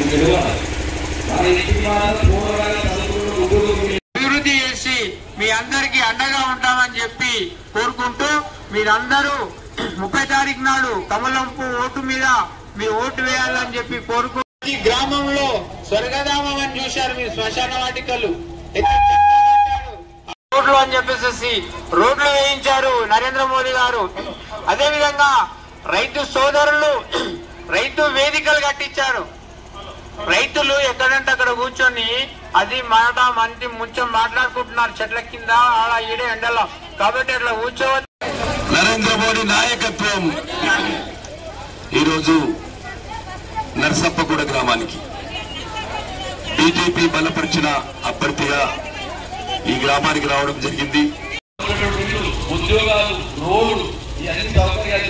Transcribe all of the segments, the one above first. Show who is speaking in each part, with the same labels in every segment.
Speaker 1: తెలియాలి మన ఇంటికి మాత్రం పూర్వకాల చదువులు ముగ్గురు
Speaker 2: అభివృద్ధి చేసి మీ అందరికీ అండగా ఉంటామని చెప్పి కోరుకుంటూ మీరందరూ ముప్పై తారీఖు నాడు కమలంపు ఓటు మీద మీ ఓటు వేయాలని చెప్పి కోరుకుంటూ ఈ గ్రామంలో స్వర్గధామం అని చూశారు మీ శ్మశాన వాటికలు ఎంత చక్కగా కట్టారు. రోడ్లు అని చెప్పేసి రోడ్లు వేయించారు నరేంద్ర మోదీ గారు అదే విధంగా రైతు సోదరులు రైతు వేదికలు కట్టించారు రైతులు ఎక్కడంటే అక్కడ కూర్చొని అది మాట మంచి ముంచెం మాట్లాడుకుంటున్నారు చెట్ల కింద ఆడ ఈడే ఎండలో కాబట్టి అట్లా కూర్చోవద్దు
Speaker 3: నరేంద్ర మోడీ నాయకత్వం ఈరోజు నర్సప్పగూడ గ్రామానికి బీజేపీ బలపరిచిన అభ్యర్థిగా ఈ గ్రామానికి రావడం జరిగింది
Speaker 1: ఉద్యోగాలు రోడ్లు ఈ అన్ని సౌకర్యాలు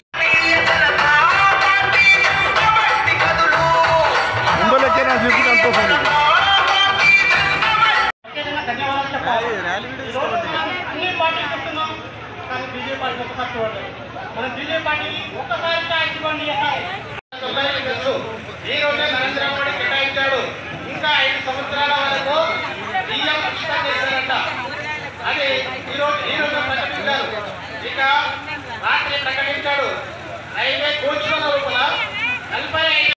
Speaker 4: అన్ని పార్టీలు చెప్తున్నాం కానీ బీజేపీ పార్టీ ఒక్కసారి చూడండి మనం బీజేపీ పార్టీ ఒక్కసారి కేటాయించుకోండి సొసైటీ తెలుసు ఈ రోజే నరేంద్ర మోడీ కేటాయించాడు ఇంకా ఐదు సంవత్సరాల వరకు బియ్యం ఉచితం చేశారంట అది ఈ రోజు ఈ రోజు ప్రకటించారు ఇక రాత్రి ప్రకటించాడు రైల్వే కోచ్ల రూపల నలభై ఐదు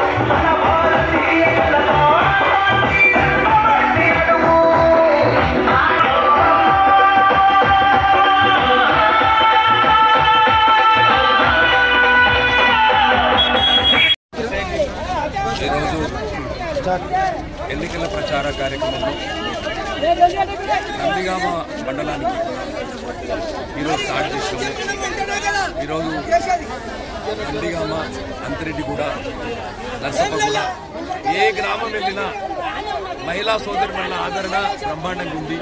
Speaker 5: ఈరోజు ఎన్నికల ప్రచార కార్యక్రమంలో నందిగామ మండలానికి ఈరోజు స్టార్ట్ చేసినాము ఈరోజు నందిగామ అంతిరెడ్డిగూడ నర్సప్పగూడ ఏ గ్రామం వెళ్ళినా మహిళా సోదరి వల్ల ఆదరణ బ్రహ్మాండంగా ఉంది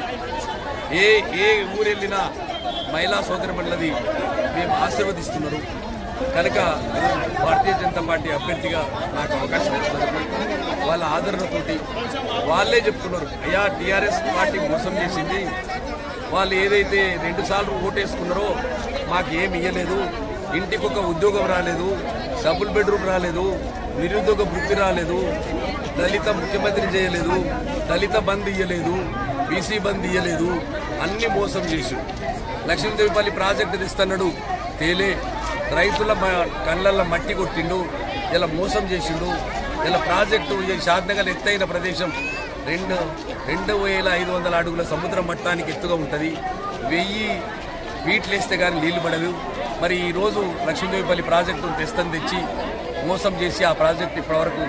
Speaker 5: ఏ ఏ ఊరు వెళ్ళినా మహిళా సోదరి మండలది మేము ఆశీర్వదిస్తున్నారు కనుక భారతీయ జనతా పార్టీ అభ్యర్థిగా నాకు అవకాశం ఇచ్చినందుకు వాళ్ళ ఆదరణతోటి వాళ్ళే చెప్తున్నారు అయ్యా టీఆర్ఎస్ పార్టీ మోసం చేసింది వాళ్ళు ఏదైతే రెండు సార్లు ఓటేసుకున్నారో మాకు ఏమి ఇయ్యలేదు ఇంటికి ఒక ఉద్యోగం రాలేదు డబుల్ బెడ్రూమ్ రాలేదు నిరుద్యోగ వృత్తి రాలేదు దళిత ముఖ్యమంత్రి చేయలేదు దళిత బంద్ ఇయ్యలేదు బీసీ బంద్ ఇయ్యలేదు అన్ని మోసం చేసి లక్ష్మీదేవిపల్లి ప్రాజెక్టు ఇస్తున్నాడు తేలే రైతుల మ- కళ్ళల్లో మట్టి కొట్టిండు ఇలా మోసం చేసిండు ఇలా ప్రాజెక్టు ఈ షాద్నగర్ ఎత్తైన ప్రదేశం రెండు రెండు వేల ఐదు వందల అడుగుల సముద్ర మట్టానికి ఎత్తుగా ఉంటుంది వెయ్యి ఫీట్లు వేస్తే కానీ నీళ్లు పడవు మరి ఈ రోజు లక్ష్మీదేవిపల్లి ప్రాజెక్టు తెస్తం తెచ్చి మోసం చేసి ఆ ప్రాజెక్టు ఇప్పటివరకు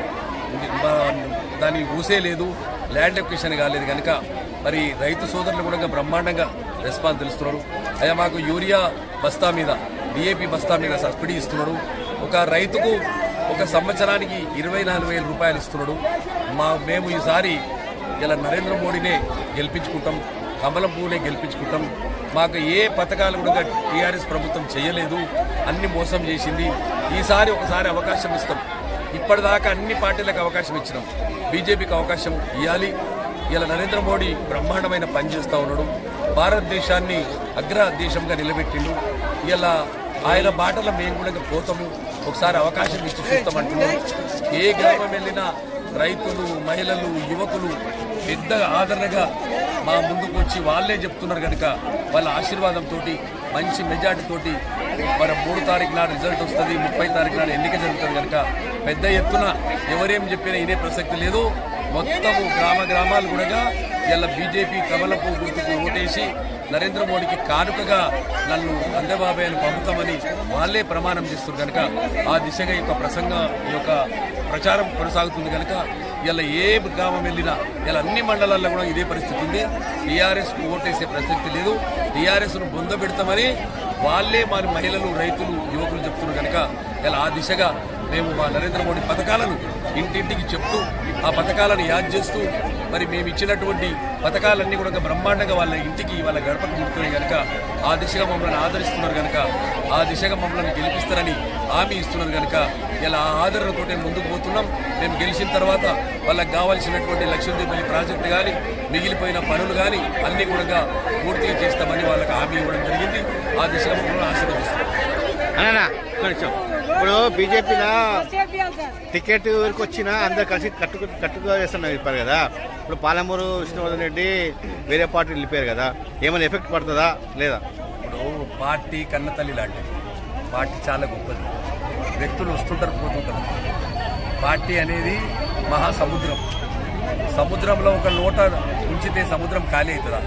Speaker 5: బ- దాన్ని ఊసే లేదు ల్యాండ్ ఎక్విషన్ కాలేదు కనుక మరి రైతు సోదరులు కూడా బ్రహ్మాండంగా రెస్పాన్స్ తెలుస్తున్నారు అయ్యా మాకు యూరియా బస్తా మీద డిఏపి బస్తా మీద సబ్సిడీ ఇస్తున్నాడు ఒక రైతుకు ఒక సంవత్సరానికి ఇరవై నాలుగు వేల రూపాయలు ఇస్తున్నాడు మా మేము ఈసారి ఇలా నరేంద్ర మోడీనే గెలిపించుకుంటాం కమలం పువ్వునే గెలిపించుకుంటాం మాకు ఏ పథకాలు కూడా టీఆర్ఎస్ ప్రభుత్వం చేయలేదు అన్ని మోసం చేసింది ఈసారి ఒకసారి అవకాశం ఇస్తాం ఇప్పటిదాకా అన్ని పార్టీలకు అవకాశం ఇచ్చినాం బీజేపీకి అవకాశం ఇవ్వాలి ఇలా నరేంద్ర మోడీ బ్రహ్మాండమైన పని చేస్తూ ఉన్నాడు భారతదేశాన్ని అగ్ర దేశంగా నిలబెట్టిండు ఇలా ఆయన బాటలో మేము కూడా పోతాము ఒకసారి అవకాశం ఇచ్చి చూస్తామంటున్నాం ఏ గ్రామం వెళ్ళినా రైతులు మహిళలు యువకులు పెద్ద ఆదరణగా మా ముందుకు వచ్చి వాళ్ళే చెప్తున్నారు కనుక వాళ్ళ ఆశీర్వాదంతో మంచి మెజార్టీతోటి మరి మూడు తారీఖు నాడు రిజల్ట్ వస్తుంది ముప్పై తారీఖు నాడు ఎన్నిక జరుగుతుంది కనుక పెద్ద ఎత్తున ఎవరేం చెప్పినా ఇదే ప్రసక్తి లేదు మొత్తము గ్రామ గ్రామాలు కూడా ఇలా బీజేపీ కమలపు గుర్తుకు ఓటేసి నరేంద్ర మోడీకి కానుకగా నన్ను అందబాబాయ్ను పంపుతామని వాళ్ళే ప్రమాణం చేస్తున్నారు కనుక ఆ దిశగా ఈ యొక్క ప్రసంగం ఈ యొక్క ప్రచారం కొనసాగుతుంది కనుక ఇలా ఏ గ్రామం వెళ్ళినా ఇలా అన్ని మండలాల్లో కూడా ఇదే పరిస్థితి ఉంది టీఆర్ఎస్ కు ఓటేసే ప్రసక్తి లేదు టీఆర్ఎస్ ను బొంద పెడతామని వాళ్ళే మా మహిళలు రైతులు యువకులు చెప్తున్నారు కనుక ఇలా ఆ దిశగా మేము మా నరేంద్ర మోడీ పథకాలను ఇంటింటికి చెప్తూ ఆ పథకాలను యాద్ చేస్తూ మరి మేము ఇచ్చినటువంటి పథకాలన్నీ కూడా బ్రహ్మాండంగా వాళ్ళ ఇంటికి వాళ్ళ గడపకు ముడుతున్నాయి కనుక ఆ దిశగా మమ్మల్ని ఆదరిస్తున్నారు కనుక ఆ దిశగా మమ్మల్ని గెలిపిస్తారని హామీ ఇస్తున్నారు కనుక ఇలా ఆ ఆదరణతోటే ముందుకు పోతున్నాం మేము గెలిచిన తర్వాత వాళ్ళకి కావాల్సినటువంటి లక్ష్మీదేవి ప్రాజెక్టు కానీ మిగిలిపోయిన పనులు కానీ అన్ని కూడా పూర్తిగా చేస్తామని వాళ్ళకి హామీ ఇవ్వడం జరిగింది ఆ దిశగా మమ్మల్ని ఆశీర్వదిస్తున్నాం
Speaker 6: అన్నా కొంచెం ఇప్పుడు బీజేపీలో టికెట్ వరకు వచ్చినా అందరు కలిసి కట్టుకు కట్టుగా చేస్తున్నారు చెప్పారు కదా ఇప్పుడు పాలమూరు విష్ణువర్ధన్ రెడ్డి వేరే పార్టీ వెళ్ళిపోయారు కదా ఏమైనా ఎఫెక్ట్ పడుతుందా లేదా
Speaker 5: ఇప్పుడు పార్టీ కన్నతల్లి లాంటిది పార్టీ చాలా గొప్పది వ్యక్తులు వస్తుంటారు పోతుంటారు పార్టీ అనేది మహాసముద్రం సముద్రంలో ఒక లోట ఉంచితే సముద్రం ఖాళీ అవుతుందా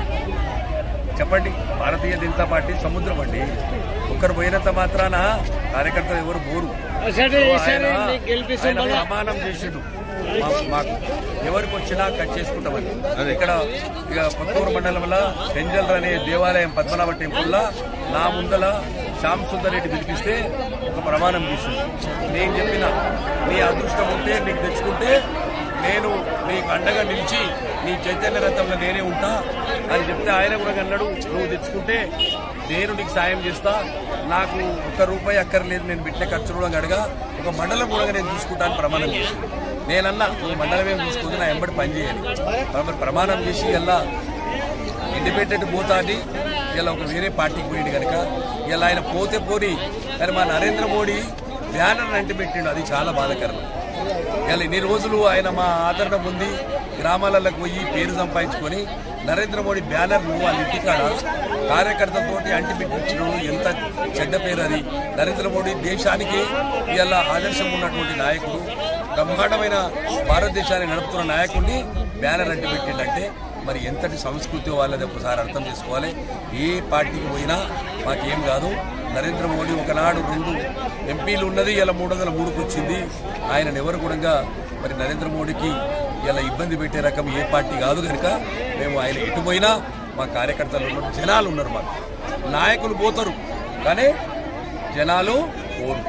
Speaker 5: చెప్పండి భారతీయ జనతా పార్టీ సముద్రం అండి ఒక్కరు పోయినంత మాత్రాన కార్యకర్తలు ఎవరు బోరు ఆయన ఆయన ప్రమాణం చేసిండు మా- మాకు ఎవరికి వచ్చినా కట్ చేసుకుంటామని ఇక్కడ ఇక కొత్తూరు మండలంలో పెంజల్ అనే దేవాలయం పద్మనాభ టెంపుల్లో నా ముందల శ్యామ్ సుందర్ రెడ్డి పిలిపిస్తే ఒక ప్రమాణం చేసింది నేను చెప్పిన నీ అదృష్టం ఉంటే నీకు తెచ్చుకుంటే నేను నీకు అండగా నిలిచి నీ చైతన్య రథంలో నేనే ఉంటా అని చెప్తే ఆయన కూడా అన్నాడు నువ్వు తెచ్చుకుంటే నేను నీకు సాయం చేస్తా నాకు ఒక్క రూపాయి అక్కర్లేదు నేను పెట్టిన ఖర్చు కూడా అడగా ఒక మండలం కూడా నేను చూసుకుంటాను ప్రమాణం చేసి నేనన్నా నువ్వు మండలం ఏం చూసుకుంది నా ఎంబడి పని చేయాలి మరి ప్రమాణం చేసి ఎలా ఇండిపెండెంట్ పోతా అని ఇలా ఒక వేరే పార్టీకి పోయింది కనుక ఇలా ఆయన పోతే పోని కానీ మా నరేంద్ర మోడీ బ్యానర్ అంటి పెట్టిండు అది చాలా బాధాకరం ఇలా ఇన్ని రోజులు ఆయన మా ఆదరణ పొంది గ్రామాలకు పోయి పేరు సంపాదించుకొని నరేంద్ర మోడీ బ్యానర్ వాళ్ళ ఇంటికాడ కార్యకర్తలతోటి అంటి పెట్టించడం ఎంత చెడ్డ పేరు అది నరేంద్ర మోడీ దేశానికి ఇలా ఆదర్శం ఉన్నటువంటి నాయకుడు బ్రహ్మాండమైన భారతదేశాన్ని నడుపుతున్న నాయకుడిని బ్యానర్ అంటి పెట్టిండంటే మరి ఎంతటి సంస్కృతి వాళ్ళది ఒకసారి అర్థం చేసుకోవాలి ఏ పార్టీకి పోయినా మాకేం కాదు నరేంద్ర మోడీ ఒకనాడు రెండు ఎంపీలు ఉన్నది ఇలా మూడు వందల మూడుకు వచ్చింది ఆయన ఎవరు కూడా మరి నరేంద్ర మోడీకి ఇలా ఇబ్బంది పెట్టే రకం ఏ పార్టీ కాదు కనుక మేము ఆయన ఎటు పోయినా మా కార్యకర్తలు ఉన్నారు జనాలు ఉన్నారు మాకు నాయకులు పోతారు కానీ జనాలు పోరు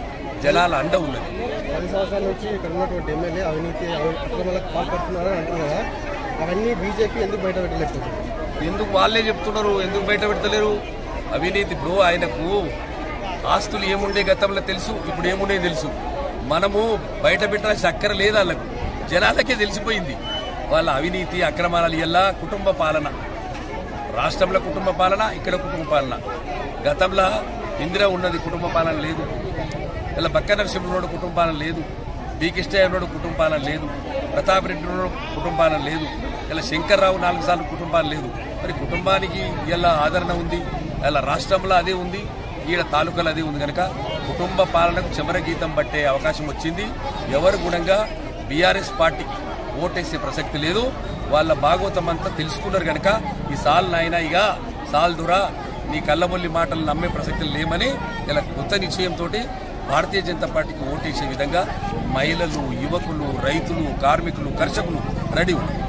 Speaker 5: జనాల అండ ఉన్నది
Speaker 7: పది సంవత్సరాల నుంచి ఇక్కడ ఉన్నటువంటి ఎమ్మెల్యే అవినీతి అవి- అక్రమాలకు పాల్పడుతున్నారని అంటున్నారు కదా అవన్నీ బీజేపీ ఎందుకు బయట పెట్టలేకపోతుంది
Speaker 5: ఎందుకు వాళ్ళే చెప్తున్నారు ఎందుకు బయట పెడతలేరు అవినీతి ఇప్పుడు ఆయనకు ఆస్తులు ఏముండే గతంలో తెలుసు ఇప్పుడు ఏముండే తెలుసు మనము బయట పెట్టాల్సిన అక్కర లేదు వాళ్ళకు జనాలకే తెలిసిపోయింది వాళ్ళ అవినీతి అక్రమాలు ఎలా కుటుంబ పాలన రాష్ట్రంలో కుటుంబ పాలన ఇక్కడ కుటుంబ పాలన గతంలో ఇందిరా ఉన్నది కుటుంబ పాలన లేదు ఇలా బక్క నరసింహుడు కుటుంబ పాలన లేదు బి కృష్ణయ్యనుడు కుటుంబ పాలన లేదు ప్రతాప్ రెడ్డి కుటుంబ పాలన లేదు ఇలా శంకర్రావు నాలుగు సార్లు కుటుంబాలు లేదు మరి కుటుంబానికి ఇలా ఆదరణ ఉంది ఇలా రాష్ట్రంలో అదే ఉంది ఈడ తాలూకాలో అదే ఉంది కనుక కుటుంబ పాలనకు చెమర గీతం పట్టే అవకాశం వచ్చింది ఎవరు గుణంగా బీఆర్ఎస్ పార్టీకి ఓటేసే ప్రసక్తి లేదు వాళ్ళ భాగవతం అంతా తెలుసుకున్నారు కనుక ఈ సాల్ నాయన ఇక సాల్ దురా నీ కళ్ళబొల్లి మాటలు నమ్మే ప్రసక్తులు లేమని ఇలా కొత్త నిశ్చయంతో భారతీయ జనతా పార్టీకి ఓటేసే విధంగా మహిళలు యువకులు రైతులు కార్మికులు కర్షకులు రెడీ ఉన్నారు